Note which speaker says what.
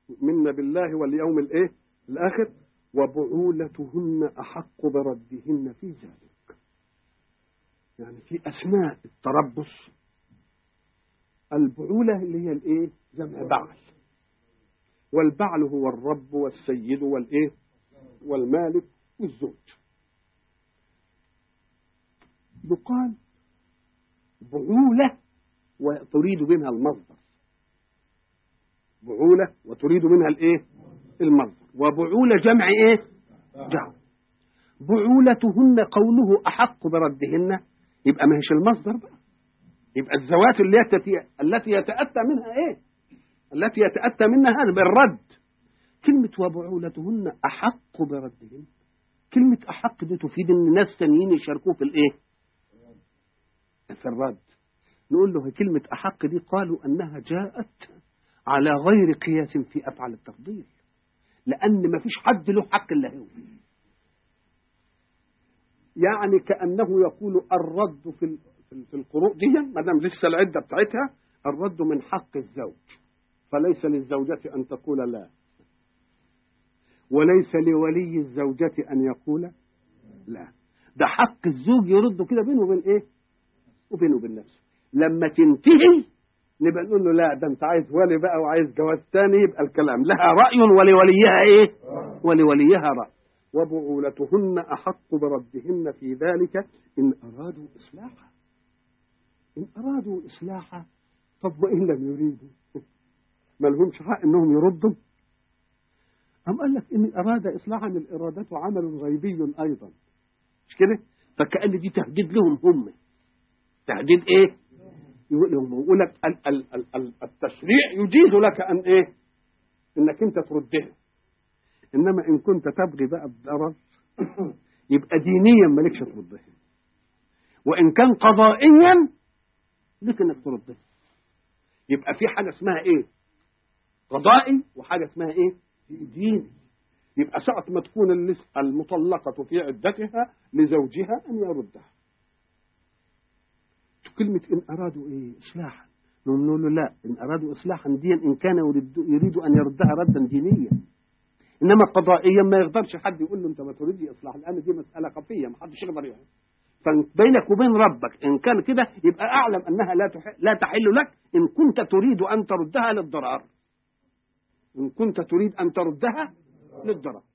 Speaker 1: يؤمن بالله واليوم الايه الاخر وبعولتهن احق بردهن في ذلك يعني في اثناء التربص البعوله اللي هي الايه جمع بعل والبعل هو الرب والسيد والايه والمالك والزوج يقال بعولة وتريد منها المصدر بعولة وتريد منها الايه المصدر وبعولة جمع ايه جمع بعولتهن قوله أحق بردهن يبقى ما هيش المصدر بقى يبقى الزوات التي التي يتأتى منها ايه التي يتأتى منها هذا بالرد كلمة وبعولتهن أحق بردهن كلمة أحق دي تفيد إن ناس تانيين يشاركوه في الإيه؟ في الرد نقول له كلمة أحق دي قالوا أنها جاءت على غير قياس في أفعال التفضيل لأن ما فيش حد له حق إلا هو يعني كأنه يقول الرد في في القروء دي ما دام لسه العدة بتاعتها الرد من حق الزوج فليس للزوجة أن تقول لا وليس لولي الزوجة أن يقول لا ده حق الزوج يرد كده بينه وبين إيه وبينه وبين نفسه لما تنتهي نبقى نقول له لا ده انت عايز ولي بقى وعايز جواز تاني يبقى الكلام لها رأي ولوليها ايه ولوليها رأي وبعولتهن أحق بردهن في ذلك إن أرادوا إصلاحا إن أرادوا إصلاحا طب وإن لم يريدوا ما لهمش حق إنهم يردوا أم قال لك إن أراد إصلاحا الإرادة عمل غيبي أيضا مش كده فكأن دي تهديد لهم هم تهديد إيه يقول لك ال- ال- ال- ال- التشريع يجيز لك أن إيه إنك أنت تردها إنما إن كنت تبغي بقى الضرر يبقى دينيا مالكش تردها وإن كان قضائيا لك إنك تردها يبقى في حاجة اسمها إيه قضائي وحاجة اسمها إيه ديني يبقى ساعة ما تكون اللس- المطلقة في عدتها لزوجها أن يردها كلمة إن أرادوا إيه إصلاحا نقول له لا إن أرادوا إصلاحا ديا إن كان يريد, يريد أن يردها ردا دينيا إنما قضائيا ما يقدرش حد يقول له أنت ما تريدي إصلاح الآن دي مسألة خفية ما حدش يقدر يعني فبينك وبين ربك إن كان كده يبقى أعلم أنها لا تح... لا تحل لك إن كنت تريد أن تردها للضرار إن كنت تريد أن تردها للضرر